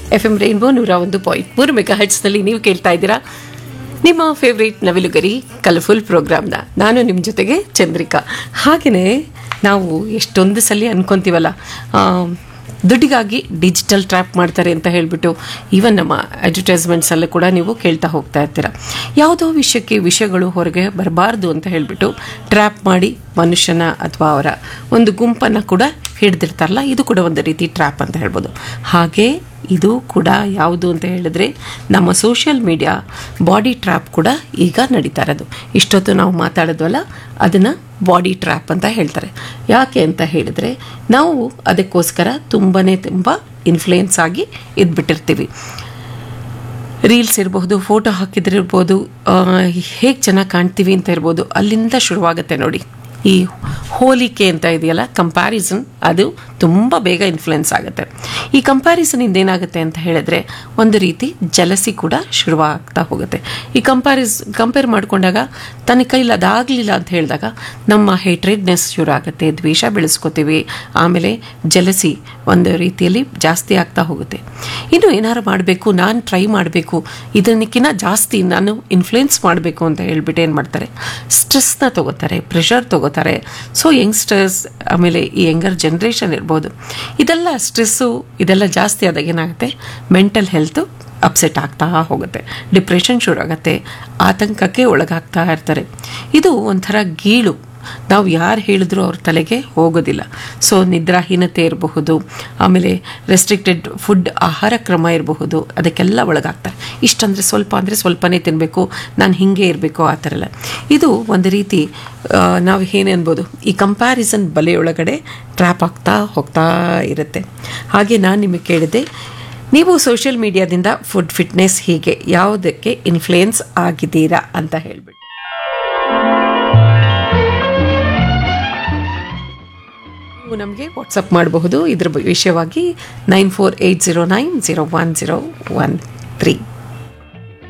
F M rainbow ನೂರ ಒಂದು point ಮೂರು ಮೆಗಾ ಹಟ್ಸ್ನಲ್ಲಿ ನೀವು ಕೇಳ್ತಾ ಇದ್ದೀರಾ ನಿಮ್ಮ ಫೇವ್ರೇಟ್ ನವಿಲುಗರಿ ಕಲರ್ಫುಲ್ ಪ್ರೋಗ್ರಾಮ್ನ ನಾನು ನಿಮ್ಮ ಜೊತೆಗೆ ಚಂದ್ರಿಕಾ ಹಾಗೆಯೇ ನಾವು ಎಷ್ಟೊಂದು ಸಲ ಅನ್ಕೊಂತೀವಲ್ಲ ಆ, ದುಡ್ಡಿಗಾಗಿ ಡಿಜಿಟಲ್ ಟ್ರ್ಯಾಪ್ ಮಾಡ್ತಾರೆ ಅಂತ ಹೇಳಿಬಿಟ್ಟು ಈವನ್ ನಮ್ಮ ಅಡ್ವರ್ಟೈಸ್ಮೆಂಟ್ಸಲ್ಲೂ ಕೂಡ ನೀವು ಕೇಳ್ತಾ ಹೋಗ್ತಾ ಇರ್ತೀರ ಯಾವುದೋ ವಿಷಯಕ್ಕೆ ವಿಷಯಗಳು ಹೊರಗೆ ಬರಬಾರ್ದು ಅಂತ ಹೇಳಿಬಿಟ್ಟು ಟ್ರ್ಯಾಪ್ ಮಾಡಿ ಮನುಷ್ಯನ ಅಥವಾ ಅವರ ಒಂದು ಗುಂಪನ್ನು ಕೂಡ ಹಿಡ್ದಿರ್ತಾರಲ್ಲ ಇದು ಕೂಡ ಒಂದು ರೀತಿ ಟ್ರ್ಯಾಪ್ ಅಂತ ಹೇಳ್ಬೋದು ಹಾಗೆ ಇದು ಕೂಡ ಯಾವುದು ಅಂತ ಹೇಳಿದ್ರೆ ನಮ್ಮ ಸೋಷಿಯಲ್ ಮೀಡಿಯಾ ಬಾಡಿ ಟ್ರ್ಯಾಪ್ ಕೂಡ ಈಗ ನಡೀತಾ ಇರೋದು ಇಷ್ಟೊತ್ತು ನಾವು ಮಾತಾಡೋದ್ವಲ್ಲ ಅದನ್ನು ಬಾಡಿ ಟ್ರ್ಯಾಪ್ ಅಂತ ಹೇಳ್ತಾರೆ ಯಾಕೆ ಅಂತ ಹೇಳಿದ್ರೆ ನಾವು ಅದಕ್ಕೋಸ್ಕರ ತುಂಬಾ ತುಂಬ ಇನ್ಫ್ಲೂಯೆನ್ಸ್ ಆಗಿ ಇದ್ಬಿಟ್ಟಿರ್ತೀವಿ ರೀಲ್ಸ್ ಇರಬಹುದು ಫೋಟೋ ಹಾಕಿದ್ರಿರ್ಬೋದು ಹೇಗೆ ಚೆನ್ನಾಗಿ ಕಾಣ್ತೀವಿ ಅಂತ ಇರ್ಬೋದು ಅಲ್ಲಿಂದ ಶುರುವಾಗುತ್ತೆ ನೋಡಿ ಈ ಹೋಲಿಕೆ ಅಂತ ಇದೆಯಲ್ಲ ಕಂಪ್ಯಾರಿಸನ್ ಅದು ತುಂಬ ಬೇಗ ಇನ್ಫ್ಲುಯೆನ್ಸ್ ಆಗುತ್ತೆ ಈ ಕಂಪ್ಯಾರಿಸನಿಂದ ಏನಾಗುತ್ತೆ ಅಂತ ಹೇಳಿದ್ರೆ ಒಂದು ರೀತಿ ಜಲಸಿ ಕೂಡ ಶುರುವಾಗ್ತಾ ಹೋಗುತ್ತೆ ಈ ಕಂಪ್ಯಾರಿಸ್ ಕಂಪೇರ್ ಮಾಡಿಕೊಂಡಾಗ ತನ್ನ ಕೈಲಿ ಅದಾಗಲಿಲ್ಲ ಅಂತ ಹೇಳಿದಾಗ ನಮ್ಮ ಹೇಟ್ರೆಡ್ನೆಸ್ ಶುರು ಆಗುತ್ತೆ ದ್ವೇಷ ಬೆಳೆಸ್ಕೋತೀವಿ ಆಮೇಲೆ ಜಲಸಿ ಒಂದು ರೀತಿಯಲ್ಲಿ ಜಾಸ್ತಿ ಆಗ್ತಾ ಹೋಗುತ್ತೆ ಇನ್ನು ಏನಾರು ಮಾಡಬೇಕು ನಾನು ಟ್ರೈ ಮಾಡಬೇಕು ಇದನ್ನಕ್ಕಿಂತ ಜಾಸ್ತಿ ನಾನು ಇನ್ಫ್ಲುಯೆನ್ಸ್ ಮಾಡಬೇಕು ಅಂತ ಹೇಳ್ಬಿಟ್ಟು ಏನು ಮಾಡ್ತಾರೆ ಸ್ಟ್ರೆಸ್ನ ತಗೋತಾರೆ ಪ್ರೆಷರ್ ತಗೋತಾರೆ ಸೊ ಯಂಗ್ಸ್ಟರ್ಸ್ ಆಮೇಲೆ ಈ ಯಂಗರ್ ಜನ್ರೇಷನ್ ಇರ್ಬೋದು ಇದೆಲ್ಲ ಸ್ಟ್ರೆಸ್ಸು ಇದೆಲ್ಲ ಜಾಸ್ತಿ ಆದಾಗ ಏನಾಗುತ್ತೆ ಮೆಂಟಲ್ ಹೆಲ್ತು ಅಪ್ಸೆಟ್ ಆಗ್ತಾ ಹೋಗುತ್ತೆ ಡಿಪ್ರೆಷನ್ ಶುರು ಆಗುತ್ತೆ ಆತಂಕಕ್ಕೆ ಒಳಗಾಗ್ತಾ ಇರ್ತಾರೆ ಇದು ಒಂಥರ ಗೀಳು ನಾವು ಯಾರು ಹೇಳಿದ್ರು ಅವ್ರ ತಲೆಗೆ ಹೋಗೋದಿಲ್ಲ ಸೊ ನಿದ್ರಾಹೀನತೆ ಇರಬಹುದು ಆಮೇಲೆ ರೆಸ್ಟ್ರಿಕ್ಟೆಡ್ ಫುಡ್ ಆಹಾರ ಕ್ರಮ ಇರಬಹುದು ಅದಕ್ಕೆಲ್ಲ ಒಳಗಾಗ್ತಾರೆ ಇಷ್ಟಂದರೆ ಸ್ವಲ್ಪ ಅಂದರೆ ಸ್ವಲ್ಪನೇ ತಿನ್ನಬೇಕು ನಾನು ಹಿಂಗೆ ಇರಬೇಕು ಆ ಥರ ಎಲ್ಲ ಇದು ಒಂದು ರೀತಿ ಆ, ನಾವು ಏನೇ ಅನ್ಬೋದು ಈ ಕಂಪ್ಯಾರಿಸನ್ ಬಲೆಯೊಳಗಡೆ ಟ್ರ್ಯಾಪ್ ಆಗ್ತಾ ಹೋಗ್ತಾ ಇರುತ್ತೆ ಹಾಗೆ ನಾನು ನಿಮಗೆ ಕೇಳಿದೆ ನೀವು ಸೋಷಿಯಲ್ ಮೀಡಿಯಾದಿಂದ ಫುಡ್ ಫಿಟ್ನೆಸ್ ಹೀಗೆ ಯಾವುದಕ್ಕೆ ಇನ್ಫ್ಲುಯೆನ್ಸ್ ಆಗಿದ್ದೀರಾ ಅಂತ ಹೇಳ್ಬಿಟ್ಟು ನೀವು ನಮಗೆ ವಾಟ್ಸಪ್ ಮಾಡಬಹುದು ಇದ್ರ ವಿಷಯವಾಗಿ nine four eight zero nine zero one zero one three